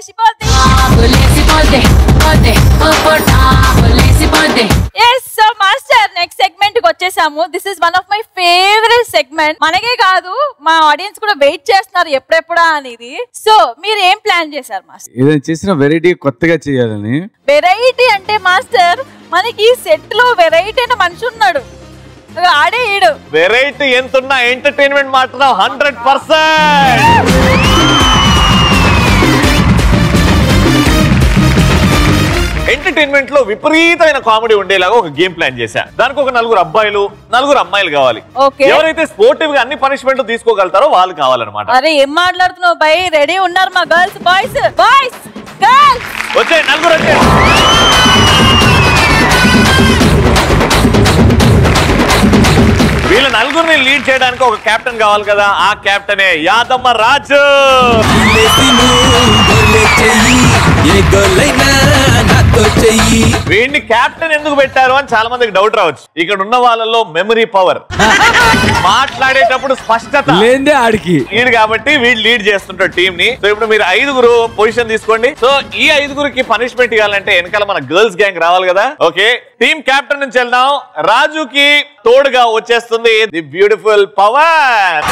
లేచిపోద్ది లేసిపోద్ది పోద్ది పోతావు లేసిపోద్ది yes so master next segment కి వచ్చేసాము this is one of my favourite segment మనకే కాదు మా ఆడియన్స్ కూడా వెయిట్ చేస్తున్నారు ఎప్పుడెప్పుడా అనేది సో మీరు ఏం ప్లాన్ చేశారు మాస్టర్ ఏదైనా చేసిన వెరైటీ కొత్తగా చేయాలని వెరైటీ అంటే మాస్టర్ మనకి సెట్ లో వెరైటీ అయిన మనిషి ఉన్నాడు ఇక ఆడే ఈడు వెరైటీ ఎంతున్నా ఎంటర్టైన్మెంట్ మాత్రం హండ్రెడ్ పర్సెంట్ ఎంటర్టైన్మెంట్ లో విపరీతమైన కామెడీ ఉండేలాగా ఒక గేమ్ ప్లాన్ చేశా దానికి ఒక నలుగురు అబ్బాయిలు నలుగురు అమ్మాయిలు కావాలి Okay. ఎవరైతే స్పోర్టివ్ గా అన్ని పనిష్మెంట్లు తీసుకోగలుగుతారో వాళ్ళు కావాలన్నమాట అరే ఏం మాట్లాడుతున్నావు బై రెడీ ఉన్నారు మా గర్ల్స్ బాయ్స్ బాయ్స్ గర్ల్స్ వచ్చే నలుగురు వచ్చే వీళ్ళ నలుగురిని లీడ్ చేయడానికి ఒక కెప్టెన్ కావాలి కదా ఆ కెప్టెనే యాదమ్మ రాజు ఏ గోలైనా నాతో చెయ్యి వీడిని కెప్టెన్ ఎందుకు పెట్టారు అని చాలా మందికి డౌట్ రావచ్చు ఇక్కడ ఉన్న వాళ్ళలో మెమరీ పవర్ మాట్లాడేటప్పుడు స్పష్టత లేదే ఆడికి వీడు కాబట్టి వీడు లీడ్ చేస్తుంటాడు టీం ని సో ఇప్పుడు మీరు ఐదుగురు పొజిషన్ తీసుకోండి సో ఈ ఐదుగురికి పనిష్మెంట్ ఇవ్వాలంటే వెనకాల మన గర్ల్స్ గ్యాంగ్ రావాలి కదా ఓకే టీం కెప్టెన్ నుంచి వెళ్దాం రాజుకి తోడుగా వచ్చేస్తుంది ది బ్యూటిఫుల్ పవర్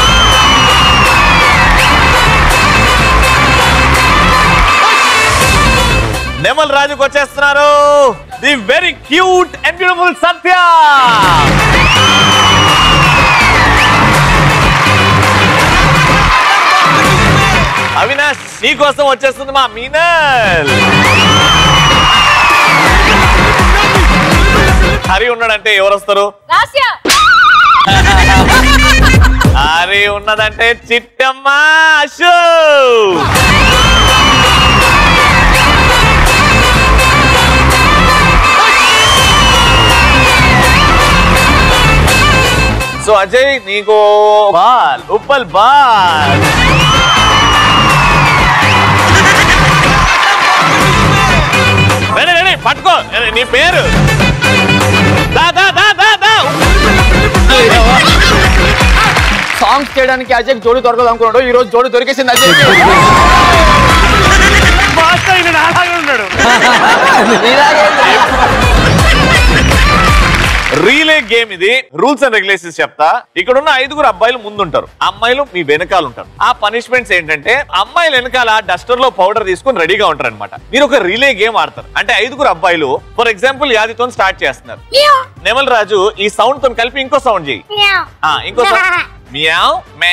నెమల్ రాజుకి వచ్చేస్తున్నారు the very cute and beautiful Satya Avinash నీకోసం వచ్చేస్తుంది మా మీనల్ హరి ఉన్నాడంటే ఎవరు వస్తారు రాస్యా హరి ఉన్నదంటే చిట్టమ్మ అశు సో అజయ్ నీకు ball Uppal ball ready ready పట్టుకో రెడీ, నీ పేరు దా దా దా దా దా సాంగ్స్ చేయడానికి అజయ్ జోడి దొరకదు అనుకున్నాడు ఈ రోజు జోడి దొరికేసింది అజయ్ మాస్టర్ ఈయన నాలాగే ఉన్నాడు రీలే గేమ్ ఇది రూల్స్ అండ్ రెగ్యులేషన్స్ చెప్తా ఇక్కడ ఉన్న ఐదుగురు అబ్బాయిలు ముందుంటారు అమ్మాయిలు మీ వెనకాల ఉంటారు ఆ పనిష్మెంట్స్ ఏంటంటే అమ్మాయిలు వెనకాల డస్టర్ లో పౌడర్ తీసుకొని రెడీగా ఉంటారు అనమాట మీరు ఒక రిలే గేమ్ ఆడతారు అంటే ఐదుగురు అబ్బాయిలు ఫర్ ఎగ్జాంబుల్ యాదితో స్టార్ట్ చేస్తున్నారు నెమల్ రాజు ఈ సౌండ్ తో కలిపి ఇంకో సౌండ్ చేయి ఆ, ఇంకో sound meow may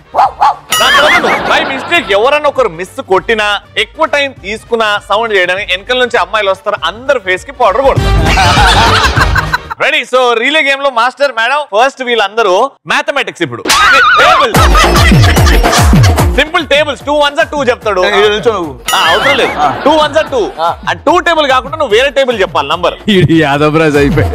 by mistake ఎవరన్నా ఒకరు మిస్ కొట్టినా ఎక్కువ టైం తీసుకున్న సౌండ్ చేయడానికి వెనకల నుంచి అమ్మాయిలు వస్తారు అందరు ఫేస్ కి పౌడర్ కొడతారు రెడీ సో రీలే గేమ్ లో మాస్టర్ మేడం ఫస్ట్ వీళ్ళందరూ మ్యాథమెటిక్స్ ఇప్పుడు simple tables two ones two చెప్తాడు ఆ, అవసరం లేదు టూ వన్స్ టూ ఆ టూ టేబుల్ కాకుండా నువ్వు వేరే టేబుల్ చెప్పాలి నంబర్ ఈడు యాదవ్ రాజ్ అయిపోయి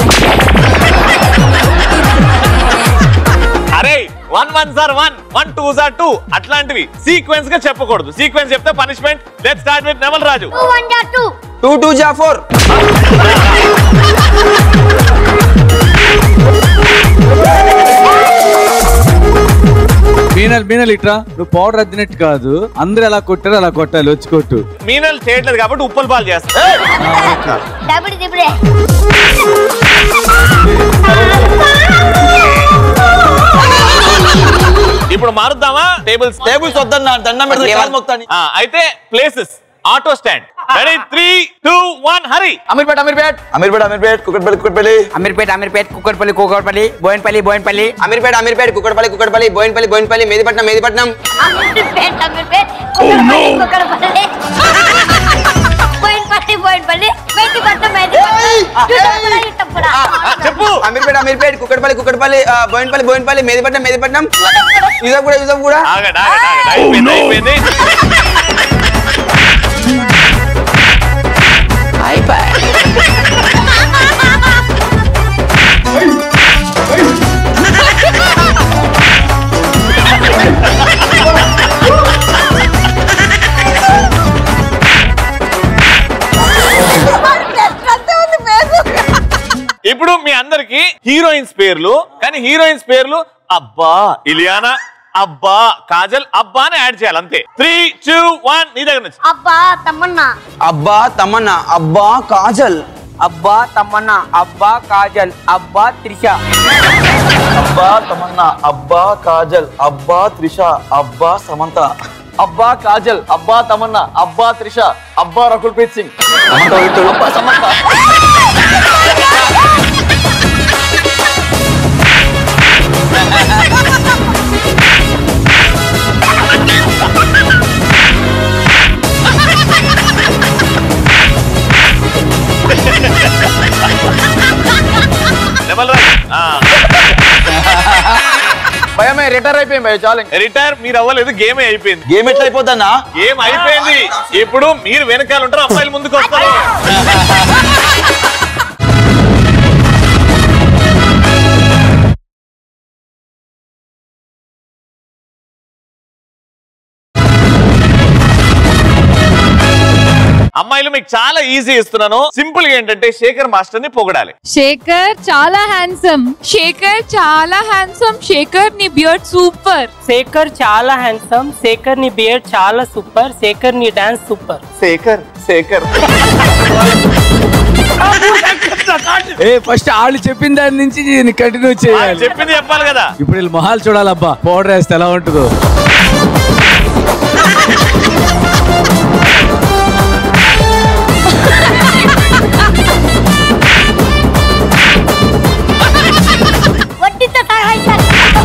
అరే one one sir one one two sir two అట్లాంటివి సీక్వెన్స్ గా చెప్పకూడదు సీక్వెన్స్ చెప్తే punishment let start with Nemal Raju two two జా ఫోర్ మీనల్ మీనల్ ఇట్రా నువ్వు పౌడర్ అద్దినట్టు కాదు అందరూ ఎలా కొట్టారో అలా కొట్టాలి వచ్చి కొట్టు మీనల్ చేయట్లేదు కాబట్టి ఉప్పల్ బాల్ చేస్తా డబుల్ దిబుడే ఇప్పుడు మారుద్దామా టేబుల్స్ టేబుల్స్ వద్దన్నా దండం పెడితే కాలు మొక్తాని ఆ, అయితే places auto stand ready three two one Hari Ameerpet Ameerpet Ameerpet Ameerpet Kukatpally Kukatpally Ameerpet Ameerpet Kukatpally Kukatpally Bowenpally Bowenpally Ameerpet Ameerpet Kukatpally Kukatpally Bowenpally Bowenpally Mehdipatnam Mehdipatnam Ameerpet Ameerpet Kukatpally Bowenpally Bowenpally మెట్టి పట్ట మెట్టి ఇట్టప్పుడా చెప్పు అమీర్పేట్ అమీర్పేట్ కుక్కట్పల్లి కుక్కట్పల్లి ఆ, బోయినపల్లి బోయినపల్లి మెదిపట్నం మెదిపట్నం యూసఫ్ కూడా యూసఫ్ కూడా ఆగండి ఆగండి ఆగండి అయిపోయింది అయిపోయింది ఇప్పుడు మీ అందరికి హీరోయిన్స్ పేర్లు కానీ హీరోయిన్స్ పేర్లు అబ్బా ఇలియానా అబ్బా కాజల్ అబ్బా అని యాడ్ చేయాలి అంతే త్రీ టూ వన్ నీ దగ్గర నుంచి అబ్బా తమ్మన్నా అబ్బా తమన్నా అబ్బా కాజల్ అబ్బా తమ్మన్న అబ్బా కాజల్ అబ్బా త్రిష అబ్బా తమన్నా అబ్బా కాజల్ అబ్బా త్రిష అబ్బా సమంత అబ్బా కాజల్ అబ్బా తమన్నా అబ్బా త్రిష అబ్బా రకుల్ ప్రీత్ సింగ్ సమంత వీళ్ళు, అబ్బా సమంత నెమల్ రాజు భయమే రిటైర్ అయిపోయింది భయ చాలు రిటైర్ మీరు అవ్వలేదు గేమే అయిపోయింది గేమ్ ఎట్లా అయిపోద్దన్నా గేమ్ అయిపోయింది ఇప్పుడు మీరు వెనకాల ఉంటారు అమ్మాయిలు ముందుకు వస్తారు అమ్మాయిలు మీకు చాలా ఈజీ ఇస్తున్నాను సింపుల్ గా ఏంటంటే శేఖర్ మాస్టర్ ని పొగడాలి శేఖర్ చాలా హ్యాండ్సమ్ శేఖర్ చాలా హ్యాండ్సమ్ శేఖర్ నీ బియర్డ్ సూపర్ శేఖర్ చాలా హ్యాండ్సమ్ శేఖర్ నీ బియర్డ్ చాలా సూపర్ శేఖర్ నీ డాన్స్ సూపర్ శేఖర్ శేఖర్ ఏ ఫస్ట్ వాళ్ళు చెప్పిన దాని నుంచి కంటిన్యూ చేయాలి చెప్పింది చెప్పాలి కదా ఇప్పుడు వీళ్ళు మొహాలు చూడాలబ్బా పౌడర్ వేస్తే ఎలా ఉంటుందో వడ్డీతో సహా ఇచ్చారు.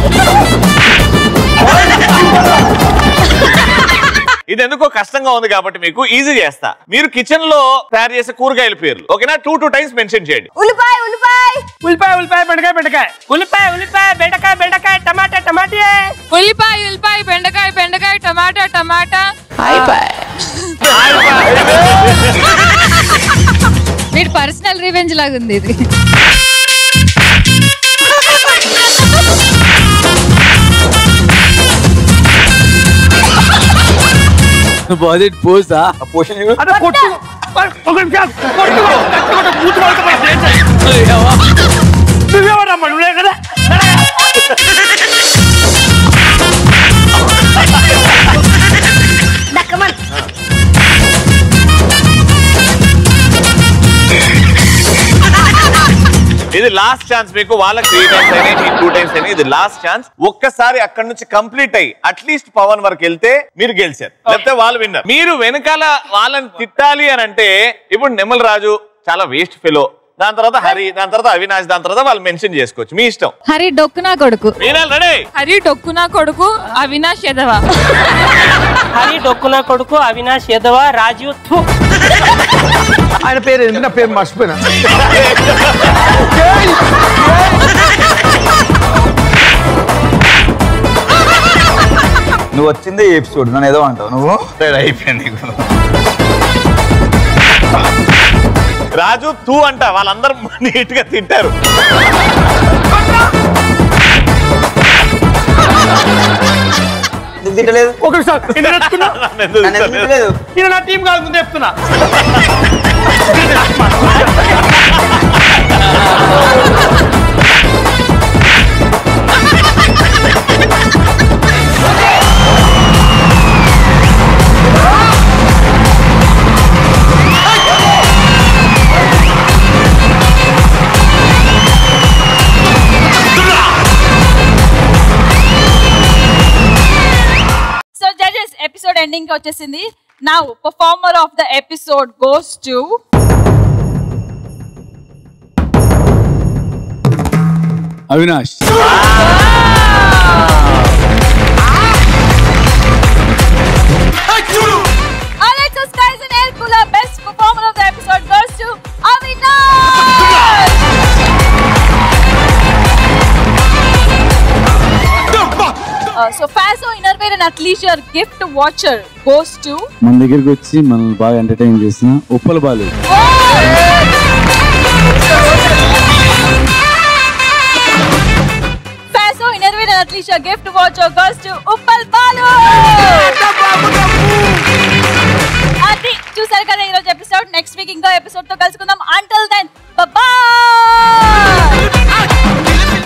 ఇది ఎందుకో కష్టంగా ఉంది కాబట్టి మీకు ఈజీ చేస్తా మీరు కిచెన్ లో తయారు చేసే కూరగాయల పేర్లు ఓకేనా టూ టూ టైమ్స్ మెన్షన్ చేయండి ఉల్లిపాయ ఉల్లిపాయ ఉల్లిపాయ ఉల్లిపాయ బెండకాయ బెండకాయ ఉల్లిపాయ ఉల్లిపాయ బెండకాయ బెండకాయ టమాటా టమాటే ఉల్లిపాయ ఉల్లిపాయ బెండకాయ బెండకాయ టమాటా టమాటా వీడి పర్సనల్ రివెంజ్ లాగా ఉంది ఇది బాడీ పోసా అరే కొట్టు ఒక నిమిషం కొట్టు కొట్టు కూతురు నువ్వేమన్నా నువ్వే కదా దక్కమన్ ఇది లాస్ట్ ఛాన్స్ మీకు వాళ్ళకి త్రీ టైమ్స్ అయినా ఈ టూ టైమ్స్ అయినా ఇది లాస్ట్ ఛాన్స్ ఒక్కసారి అక్కడ నుంచి కంప్లీట్ అయ్యి అట్లీస్ట్ పవన్ వరకు వెళ్తే మీరు గెలిచారు లేకపోతే వాళ్ళు విన్నారు మీరు వెనకాల వాళ్ళని తిట్టాలి అని అంటే ఇప్పుడు నెమల్ రాజు చాలా వేస్ట్ ఫెలో దాని తర్వాత హరి దాని తర్వాత అవినాష్ దాని తర్వాత వాళ్ళు మెన్షన్ చేసుకోవచ్చు మీ ఇష్టం హరి డొక్కునా కొడుకు మీనాల్ రెడీ హరి డొక్కునా కొడుకు అవినాష్ యదవ హరి డొక్కున కొడుకు అవినాష్ యాదవ రాజు థు. ఆయన పేరు ఏంటి నా పేరు మర్చిపోయినా నువ్వు వచ్చింది ఎపిసోడ్ నన్ను ఏదో అంటావు నువ్వు అయిపోయింది రాజు తూ అంట వాళ్ళందరూ నీట్ గా తింటారు ఎందుకు తిట్టలేదు ఒక నిమిషం నేను చెప్తున్నా నన్ను ఎందుకు నన్ను ఎందుకు తిట్టలేదు? తిట్టలేదు నేను నా టీం కాదు ముందు చెప్తున్నా సో జడ్జెస్ ఎపిసోడ్ ఎండింగ్ వచ్చేసింది now performer of the episode goes to Avinash Alexis Guys and Air Cooler best performer of the episode goes to Avinash! Uh, so Faso Innerwear and Athleisure gift watcher goes to మన దగ్గరికి వచ్చి మనల్ని బాగా entertain చేసిన Uppala Balu Faso Innerwear and Athleisure gift watcher goes to Uppal Balu! అది చూసారు కదా ఈరోజు ఎపిసోడ్ నెక్స్ట్ వీక్ ఇంకో ఎపిసోడ్ తో కలుసుకుందాం అంటల్ దెన్ బాయ్